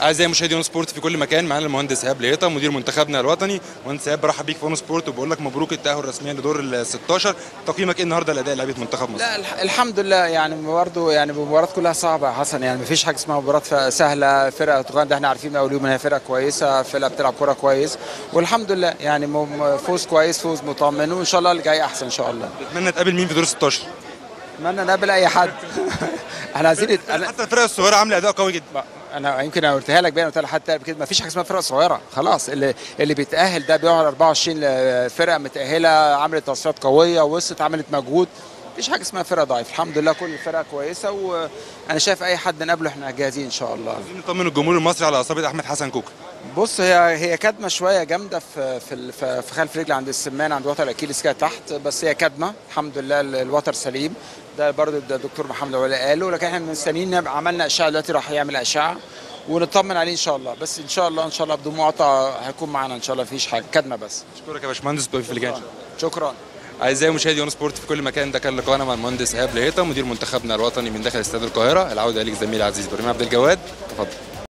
اعزائي مشاهدي اون سبورت في كل مكان معانا المهندس ايهاب لهيطه مدير منتخبنا الوطني مهندس ايهاب برحب بيك في اون سبورت وبقول لك مبروك التاهل رسميا لدور ال 16 تقييمك ايه النهارده لاداء لعيبه منتخب مصر لا الح- الحمد لله يعني برضه يعني المباريات كلها صعبه يا حسن يعني مفيش حاجه اسمها مباراه ف- سهله فرقه اوغندا احنا عارفين من اول يوم انها فرقه كويسه فرقه بتلعب كوره كويس والحمد لله يعني م- فوز كويس فوز مطمن وان شاء الله اللي جاي احسن ان شاء الله اتمنى تقابل مين في دور 16 اتمنى نقابل اي حد احنا عايزين انا حتى الفرق الصغيره عامله اداء قوي جدا انا يمكن انا قلتها لك باين قلت لك حتى قبل كده ما فيش حاجه اسمها فرقه صغيره خلاص اللي اللي بيتاهل ده بيقعد 24 فرقه متاهله عملت تصفيات قويه وصلت عملت مجهود مفيش حاجه اسمها فرقه ضعيف الحمد لله كل الفرق كويسه وانا شايف اي حد نقابله احنا جاهزين ان شاء الله عايزين نطمن الجمهور المصري على اصابه احمد حسن كوكا بص هي هي كدمه شويه جامده في في ال- في في خلف رجل عند السمان عند وتر اكيليس كده تحت بس هي كدمه الحمد لله ال- الوتر سليم ده برضه ده الدكتور محمد علا قاله لكن احنا مستنيين نب- عملنا اشعه دلوقتي راح يعمل اشعه ونطمن عليه ان شاء الله بس ان شاء الله ان شاء الله بدون مقاطعه هيكون معانا ان شاء الله مفيش حاجه كدمه بس اشكرك يا باشمهندس بالتوفيق في اللي جاي إن شاء الله. شكرا اعزائي مشاهدي اون سبورت في كل مكان ده كان لقاءنا مع المهندس ايهاب لهيطه مدير منتخبنا الوطني من داخل استاد القاهره العوده اليك زميلي العزيز ابراهيم عبد الجواد تفضل